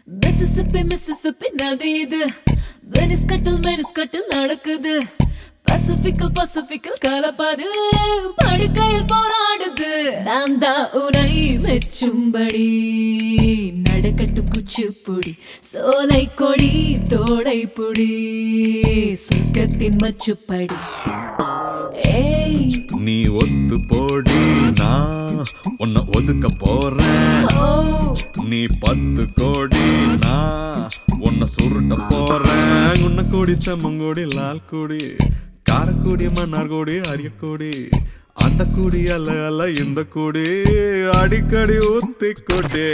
Mississippi Mississippi நதி இது Venice கட்டில் மெனிஸ் கட்டில் நடக்குது பசிபிக்கல் பசிபிக்கல் கலப்பாது படுக்கையில் போராடுது நான் தான் உனை மெச்சும்படி நடக்கட்டும் குச்சிப்புடி சோலை கொடி தோடை புடி சொர்க்கத்தின் மச்சுப்படி ஏய் நீ ஒத்து போடி நான் உன்னை ஒதுக்க போறேன் ஓ நீ பத்து கோடி நான் உன்னை சுருட்ட போறேன் உன்னை கோடி செம்மங்கோடி லால் கோடி காரக்கோடி மன்னார்கோடி அரியக்கோடி அந்த கூடி அல்ல அல்ல இந்த கூடி அடிக்கடி ஊத்தி கொடி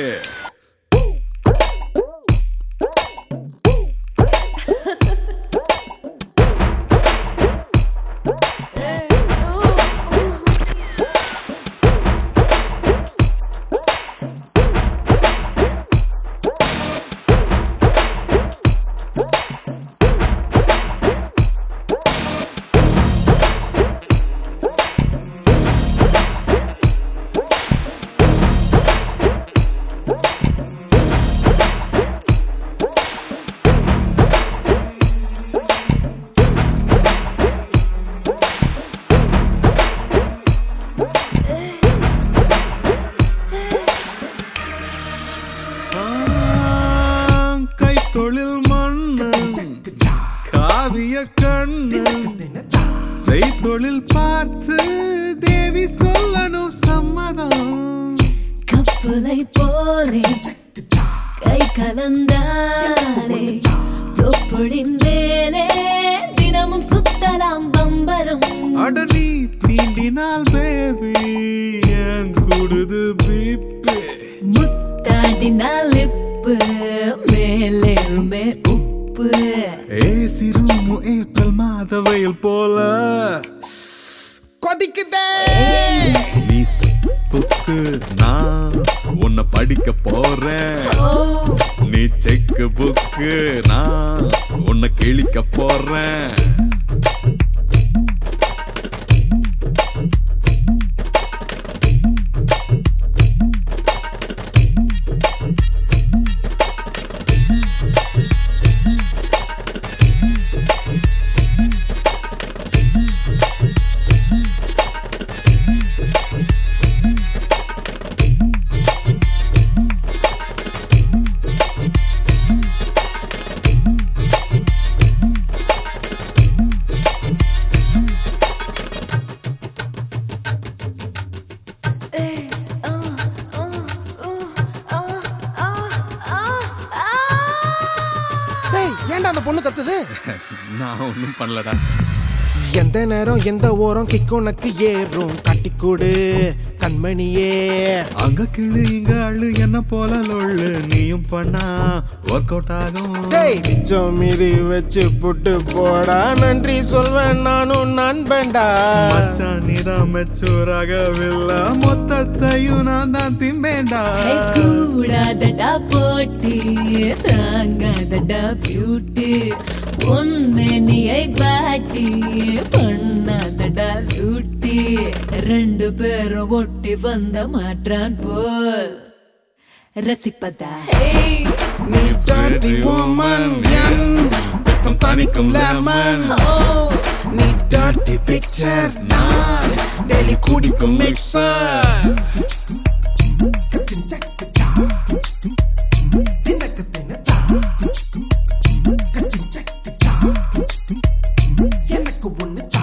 கை தொழில் மன்னன் காவிய கண்ணன் செய்தொழில் பார்த்து தேவி சொல்லணும் சம்மதம் கப்பலை போலே கை கலந்தாலே தொப்புளின் மேலே தினமும் சுத்தலாம் பம்பரம் அட நீ தீண்டினால் பேபி ஏன் கூடுது பீப்பி முத்தாடினால் இப்பு மேலேருமே உப்பு ஏசி ரூமு ஏப்ரல் மாத வெயில் போல கொதிக்குதே நீ புக்கு நான் உன்னை படிக்க போறேன் ஓ நீ செக்கு புக்கு நான் உன்னை கிழிக்க போறேன் டேய் ஏன்டா அந்த பொண்ணு கத்துது நான் ஒன்றும் பண்ணலடா எந்த நேரம் எந்த ஓரம் கிக் உனக்கு ஏறும் கட்டிக்கூடு கண்மணியே அங்க கிள்ளு இங்க அள்ளு என்ன போல லொள்ளு நீயும் பண்ணா ஒர்க் அவுட் ஆகும் டேய் மிச்சம் மீதி வச்சு புட்டு போடா நன்றி சொல்வேன் நானும் நண்பன்டா மச்சான் நீதான் மெச்சூராகவில்லை மொத்தத்தையும் நான் தான் திம்பேண்டா ஹே, கூடாதடா போட்டி தாங்காதடா பியூட்டி உண்மையை பாட்டி பண்ணாதடா லூட்டி ரெண்டு பேரும் ஒட்டி வந்த மாற்றான் போல் ரசிப்பதா ஹே நீ dirty woman என் ரத்தம் தணிக்கும் lemon ஓ நீ dirty picture நான் டெய்லி குடிக்கும் mixer எனக்கு ஒண்ணு